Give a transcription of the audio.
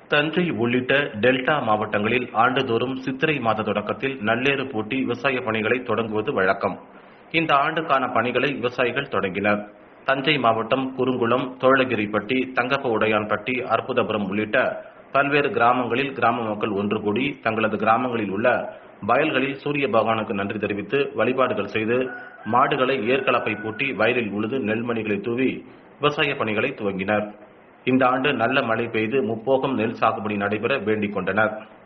தஞ்சை உள்ளிட்ட டெல்டா மாவட்டங்களில் ஆண்டுதோறும் சித்திரை மாத தொடக்கத்தில் நல்லேறு பூட்டி விவசாய பணிகளை தொடங்குவது வழக்கம் இந்த ஆண்டுக்கான பணிகளை விவசாயிகள் தொடங்கினர் தஞ்சை மாவட்டம் குறுங்குளம் தோழகிரிப்பட்டி தங்கப்ப உடையான்பட்டி அற்புதபுரம் உள்ளிட்ட பல்வேறு கிராமங்களில் கிராம மக்கள் ஒன்று கூடி தங்களது கிராமங்களில் உள்ள வயல்களில் சூரிய பகவானுக்கு நன்றி தெரிவித்து வழிபாடுகள் செய்து மாடுகளை ஏற்கலப்பை பூட்டி வயலில் உழுது நெல்மணிகளை தூவி விவசாய பணிகளை துவங்கினர் இந்த ஆண்டு நல்ல மழை பெய்து முப்போகம் நெல் சாகுபடி நடைபெற வேண்டிக் கொண்டனர்